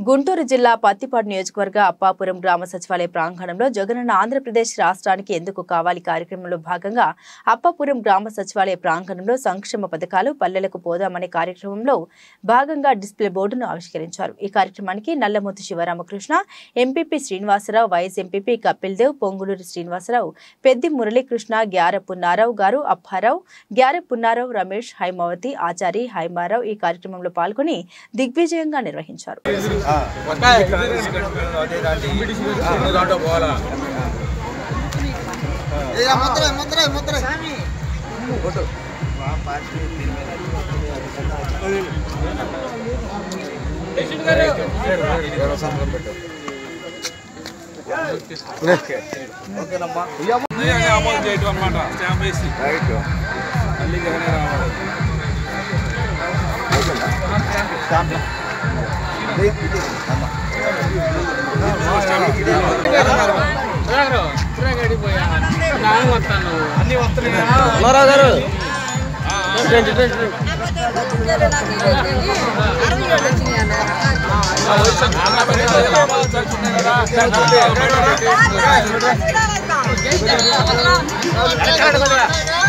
గుంటూరు జిల్లా పత్తిపాడు నియోజకవర్గ అప్పాపురం గ్రామ సచివాలయ ప్రాంగణంలో జగనన్న ఆంధ్రప్రదేశ్ రాష్ట్రానికి ఎందుకు కావాలి కార్యక్రమంలో భాగంగా అప్పాపురం గ్రామ సచివాలయ ప్రాంగణంలో సంక్షేమ పథకాలు పల్లెలకు పోదామనే కార్యక్రమంలో భాగంగా డిస్ప్లే బోర్డును ఆవిష్కరించారు ఈ కార్యక్రమానికి Nallamuthi Sivaramakrishna MPP Srinivasarao vice MPP Kapil Dev Ponguluru Srinivasarao Peddi Muralikrishna గ్యార పున్నారావు గారు అప్పారావు గ్యార పున్నారావు రమేష్ హైమావతి ఆచారి హైమారావు ఈ కార్యక్రమంలో పాల్గొని దిగ్విజయంగా నిర్వహించారు దాంట్లో పోవాలా ముద్ర ముద్ర ముద్ర నిజంగా అమలు చేయటం అనమాట స్టాంప్ వేసి మళ్ళీ జగనే రావాలి ఎక్కడ